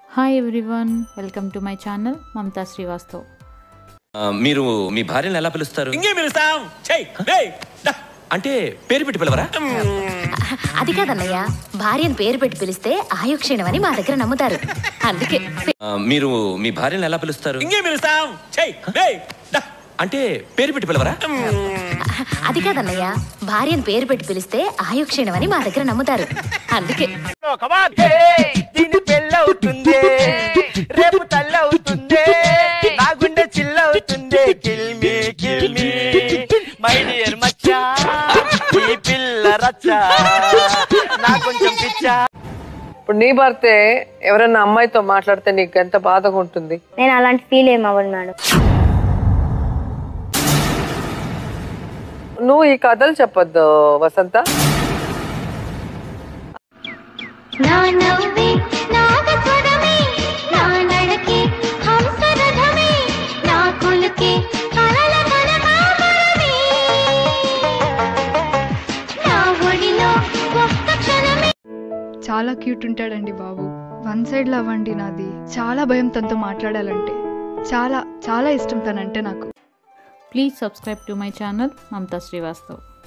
Hi everyone welcome to my channel Mamata Srivastav ఆ, మీరు మీ భార్యను ఎలా పిలుస్తారు ఇంకేం పిలుస్తాం చెయ్ రేయ్, దా. అంటే పేరు పెట్టి పిలవరా అది కాదన్నయ్య భార్యను పేరు పెట్టి పిలిస్తే ఆయుక్షీణమని మా దగ్గర నమ్ముతారు అందుకే ఆ, మీరు మీ భార్యను ఎలా పిలుస్తారు ఇంకేం పిలుస్తాం చెయ్ రేయ్, దా. అంటే పేరు పెట్టి పిలవరా అది కాదన్నయ్య భార్యను పేరు పెట్టి పిలిస్తే ఆయుక్షీణమని మా దగ్గర నమ్ముతారు అందుకే దీని పెళ్ళవుతుంది రేపు తల్లవుతుంది నా గుండె చిల్లవుతుంది కిల్మి కిల్మి మై డియర్ మచ్చా ఈ పిల్ల రచ్చా నా కొంచెం పిచ్చా ఇప్పుడు నీ భర్తే ఎవరైనా అమ్మాయితో మాట్లాడితే నీకు ఎంత బాధగా ఉంటుంది నేను అలాంటి ఫీల్ ఏం అవ్వను మేడం నువ్వు ఈ కథలు చెప్పొద్దు వసంత నా నవ్వే నాగస్వరమే నా నడకే హంసరథమే నా కొలుకే కలల కనకాంబరమే నా ఒడిలో ఒక్క క్షణమే చాలా క్యూట్ ఉంటాడండి బాబు వన్ సైడ్ లవ్ అండి నాది చాలా భయం తనతో మాట్లాడాలంటే చాలా చాలా ఇష్టం తనంటే నాకు please subscribe to my channel Mamata Srivastav